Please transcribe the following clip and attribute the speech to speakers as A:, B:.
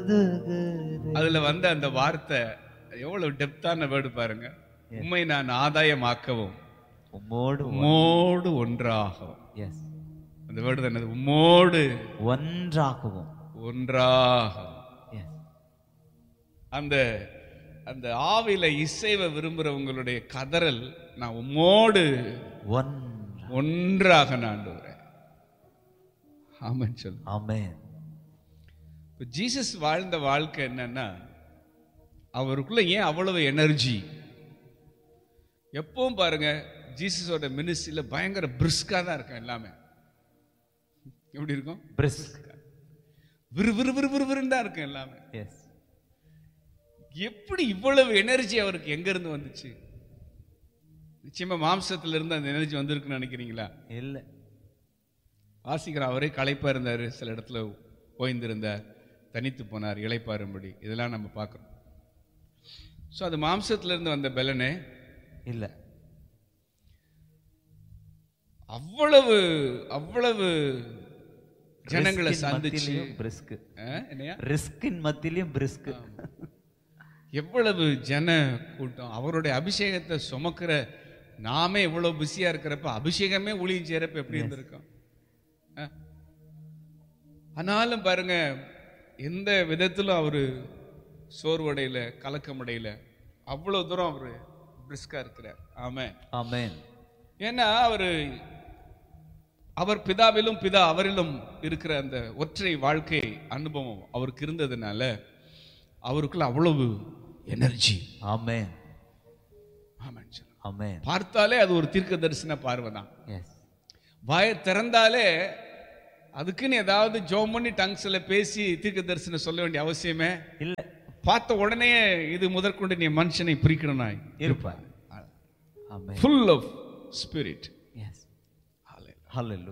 A: அதுல வந்த அந்த வார்த்தை எவ்வளவு டெப்தான வேர்டு பாருங்க உண்மை நான் ஆதாயமாக்கவும்
B: உம்மோடு
A: உம்மோடு ஒன்றாகவும்
B: எஸ்
A: அந்த வேர்டு என்னது உம்மோடு
B: ஒன்றாகவும்
A: ஒன்றாகவும்
B: எஸ்
A: அந்த அந்த ஆவில இசைவை விரும்புறவங்களுடைய கதறல் நான் உம்மோடு
B: ஒன்றா
A: ஒன்றாக நான் ஆமான்னு சொல்லு
B: ஆமென்
A: இப்போ ஜீசஸ் வாழ்ந்த வாழ்க்கை என்னன்னா அவருக்குள்ள ஏன் அவ்வளவு எனர்ஜி எப்பவும் பாருங்க ஜீசஸோட மினிஸ்ட்ரியில பயங்கர பிரிஸ்கா தான் இருக்கும் எல்லாமே எப்படி இருக்கும்
B: பிரிஸ்க்
A: விறு விறு விறு விறுவிறுன்னு தான் இருக்கும் எல்லாமே
B: எஸ்
A: எப்படி இவ்வளவு எனர்ஜி அவருக்கு எங்க இருந்து வந்துச்சு நிச்சயமா மாம்சத்துல இருந்து அந்த எனர்ஜி வந்திருக்குன்னு நினைக்கிறீங்களா
B: இல்ல
A: வாசிக்கிற அவரே களைப்பா இருந்தாரு சில இடத்துல ஓய்ந்திருந்தார் தனித்து போனார் இளைப்பாரும்படி இதெல்லாம் நம்ம பார்க்குறோம் ஸோ அது மாம்சத்துல இருந்து வந்த பலனே
B: இல்ல
A: அவ்வளவு அவ்வளவு ஜனங்களை சந்திச்சு
B: பிரிஸ்க்
A: ஆ, என்னையா
B: ரிஸ்கின் மத்தியிலும் பிரிஸ்க்
A: எவ்வளவு ஜன கூட்டம் அவருடைய அபிஷேகத்தை சுமக்கிற நாமே இவ்வளவு பிஸியா இருக்கிறப்ப அபிஷேகமே ஊழியம் செய்யறப்ப எப்படி இருந்திருக்கும் ஆ? ஆனாலும் பாருங்க எந்த விதத்திலும் அவரு சோர்வடையில கலக்கமடையில அவ்வளவு தூரம் அவரு பிரிஸ்கா இருக்கிறார் ஆமே
B: ஆமென்
A: ஏன்னா அவரு அவர் பிதாவிலும் பிதா அவரிலும் இருக்கிற அந்த ஒற்றை வாழ்க்கை அனுபவம் அவருக்கு இருந்ததுனால அவருக்குள்ள அவ்வளவு எனர்ஜி
B: ஆமென்
A: ஆமாம் சார்
B: ஆமென்
A: பார்த்தாலே அது ஒரு தீர்க்க தரிசன பார்வை தான்
B: எஸ்
A: வாயை திறந்தாலே அதுக்குன்னு ஏதாவது ஜோம் பண்ணி டங்ஸ்ல பேசி தீர்க்க தரிசனம் சொல்ல வேண்டிய அவசியமே
B: இல்ல
A: பார்த்த உடனே இது முதற்கொண்டு நீ மனுஷனை பிரிக்கணும்
B: இருப்பார் amen
A: full of spirit
B: yes hallelujah